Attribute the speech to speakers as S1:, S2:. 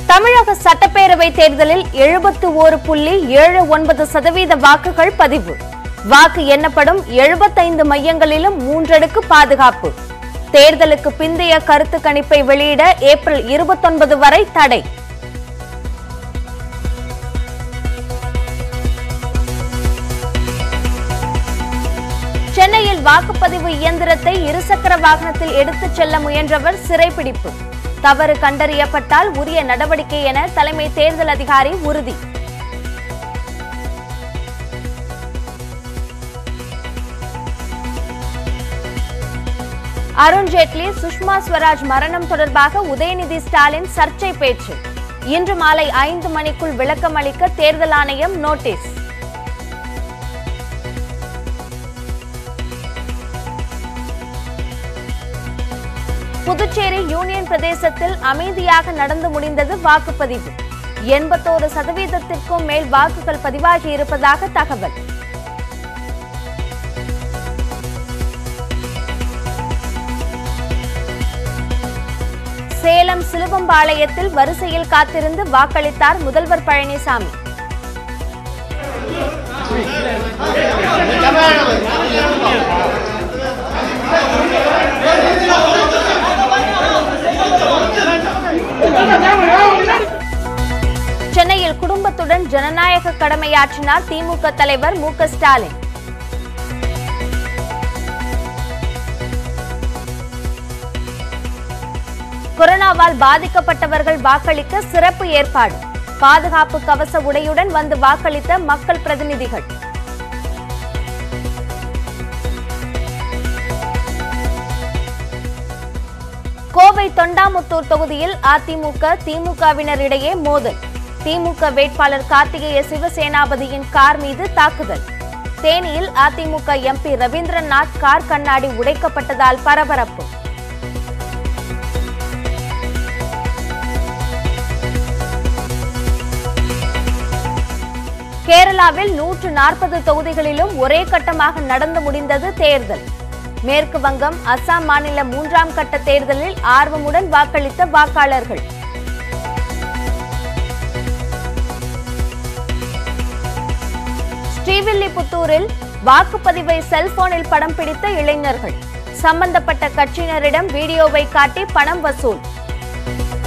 S1: தமிழக சட்டப்பேரவை தேர்தலில் எழுபத்து ஓரு புள்ளி ஏழு ஒன்பது சதவீத வாக்குகள் பதிவு வாக்கு எண்ணப்படும் எழுபத்தைந்து மையங்களிலும் மூன்றடுக்கு பாதுகாப்பு தேர்தலுக்கு பிந்தைய கருத்து கணிப்பை வெளியிட ஏப்ரல் இருபத்தொன்பது வரை தடை சென்னையில் வாக்குப்பதிவு இயந்திரத்தை இருசக்கர வாகனத்தில் எடுத்துச் செல்ல முயன்றவர் சிறைப்பிடிப்பு தவறு கண்டறியப்பட்டால் உரிய நடவடிக்கை என தலைமை தேர்தல் அதிகாரி உறுதி அருண்ஜேட்லி சுஷ்மா ஸ்வராஜ் மரணம் தொடர்பாக உதயநிதி ஸ்டாலின் சர்ச்சை பேச்சு இன்று மாலை ஐந்து மணிக்குள் விளக்கம் அளிக்க தேர்தல் ஆணையம் நோட்டீஸ் புதுச்சேரி யூனியன் பிரதேசத்தில் அமைதியாக நடந்து முடிந்தது வாக்குப்பதிவு எண்பத்தோரு சதவீதத்திற்கும் மேல் வாக்குகள் பதிவாகி இருப்பதாக தகவல் சேலம் சிலுவம்பாளையத்தில் வரிசையில் காத்திருந்து வாக்களித்தார் முதல்வர் பழனிசாமி சென்னையில் குடும்பத்துடன் ஜனநாயக கடமையாற்றினார் திமுக தலைவர் மு க ஸ்டாலின் கொரோனாவால் பாதிக்கப்பட்டவர்கள் வாக்களிக்க சிறப்பு ஏற்பாடு பாதுகாப்பு கவச உடையுடன் வந்து வாக்களித்த மக்கள் பிரதிநிதிகள் கோவை தொண்டாமுத்தூர் தொகுதியில் அதிமுக திமுகவினர் இடையே மோதல் திமுக வேட்பாளர் கார்த்திகேய சிவசேனாபதியின் கார் மீது தாக்குதல் தேனியில் அதிமுக எம்பி ரவீந்திரநாத் கார் கண்ணாடி உடைக்கப்பட்டதால் பரபரப்பு கேரளாவில் நூற்று நாற்பது தொகுதிகளிலும் ஒரே கட்டமாக நடந்து முடிந்தது தேர்தல் மேற்கு வங்கம் அசாம் மாநில மூன்றாம் கட்ட தேர்தலில் ஆர்வமுடன் வாக்களித்த வாக்காளர்கள் ஸ்ரீவில்லிபுத்தூரில் வாக்குப்பதிவை செல்போனில் படம் பிடித்த இளைஞர்கள் சம்பந்தப்பட்ட கட்சியினரிடம் வீடியோவை காட்டி பணம் வசூல்